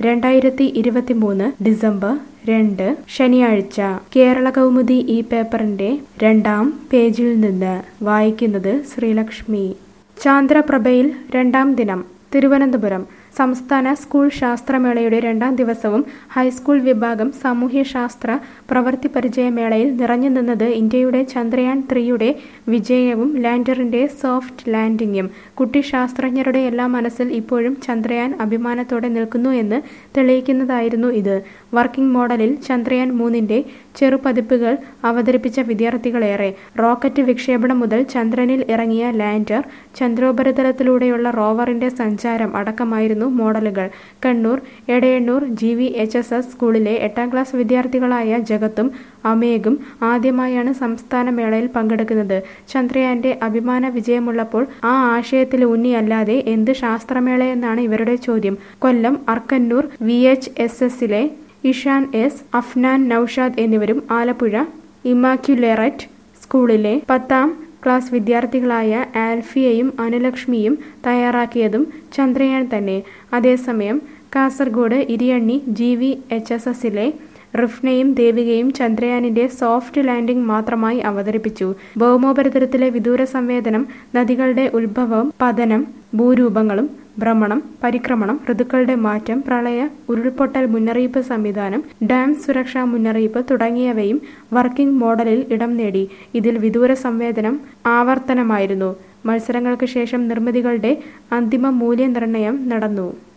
രണ്ടായിരത്തി ഇരുപത്തിമൂന്ന് ഡിസംബർ രണ്ട് ശനിയാഴ്ച കേരള കൗമുദി ഈ പേപ്പറിന്റെ രണ്ടാം പേജിൽ നിന്ന് വായിക്കുന്നത് ശ്രീലക്ഷ്മി ചാന്ദ്രപ്രഭയിൽ രണ്ടാം ദിനം തിരുവനന്തപുരം സംസ്ഥാന സ്കൂൾ ശാസ്ത്രമേളയുടെ രണ്ടാം ദിവസവും ഹൈസ്കൂൾ വിഭാഗം സാമൂഹ്യശാസ്ത്ര പ്രവൃത്തി പരിചയമേളയിൽ നിറഞ്ഞു നിന്നത് ഇന്ത്യയുടെ ചന്ദ്രയാൻ ത്രീയുടെ വിജയവും ലാൻഡറിന്റെ സോഫ്റ്റ് ലാൻഡിങ്ങും കുട്ടി ശാസ്ത്രജ്ഞരുടെ എല്ലാ മനസ്സിൽ ഇപ്പോഴും ചന്ദ്രയാൻ അഭിമാനത്തോടെ നിൽക്കുന്നു എന്ന് തെളിയിക്കുന്നതായിരുന്നു ഇത് വർക്കിംഗ് മോഡലിൽ ചന്ദ്രയാൻ മൂന്നിന്റെ ചെറുപതിപ്പുകൾ അവതരിപ്പിച്ച വിദ്യാർത്ഥികളേറെ റോക്കറ്റ് വിക്ഷേപണം മുതൽ ചന്ദ്രനിൽ ഇറങ്ങിയ ലാൻഡർ ചന്ദ്രോപരിതലത്തിലൂടെയുള്ള റോവറിന്റെ സഞ്ചാരം അടക്കമായിരുന്നു മോഡലുകൾ Kannur Edayannur G V H S S സ്കൂളിലെ എട്ടാം ക്ലാസ് വിദ്യാർത്ഥികളായ ജഗത്തും അമേഗും ആദ്യമായാണ് സംസ്ഥാന മേളയിൽ പങ്കെടുക്കുന്നത് ചന്ദ്രയാന്റെ അഭിമാന വിജയമുള്ളപ്പോൾ ആ ആശയത്തിൽ ഊന്നിയല്ലാതെ എന്ത് ശാസ്ത്രമേളയെന്നാണ് ഇവരുടെ ചോദ്യം Kollam Arkannur V H S എസിലെ ഇഷാൻ എസ് അഫ്നാൻ നൌഷാദ് എന്നിവരും ആലപ്പുഴ ഇമാക്യുലേററ്റ് സ്കൂളിലെ പത്താം ക്ലാസ് വിദ്യാർത്ഥികളായ ആൽഫിയയും അനുലക്ഷ്മിയും തയ്യാറാക്കിയതും ചന്ദ്രയാൻ തന്നെ അതേസമയം Kasaragod Iriyanni G V H S എസിലെ റിഫ്നയും ദേവികയും ചന്ദ്രയാനിന്റെ സോഫ്റ്റ് ലാൻഡിംഗ് മാത്രമായി അവതരിപ്പിച്ചു ഭൗമോപരിതലത്തിലെ വിദൂര സംവേദനം നദികളുടെ ഉത്ഭവം പതനം ഭൂരൂപങ്ങളും ഭ്രമണം പരിക്രമണം ഋതുക്കളുടെ മാറ്റം പ്രളയ ഉരുൾപൊട്ടൽ മുന്നറിയിപ്പ് സംവിധാനം ഡാം സുരക്ഷാ മുന്നറിയിപ്പ് തുടങ്ങിയവയും വർക്കിംഗ് മോഡലിൽ ഇടം നേടി ഇതിൽ വിദൂര സംവേദനം ആവർത്തനമായിരുന്നു മത്സരങ്ങൾക്ക് ശേഷം നിർമ്മിതികളുടെ അന്തിമ മൂല്യനിർണ്ണയം നടന്നു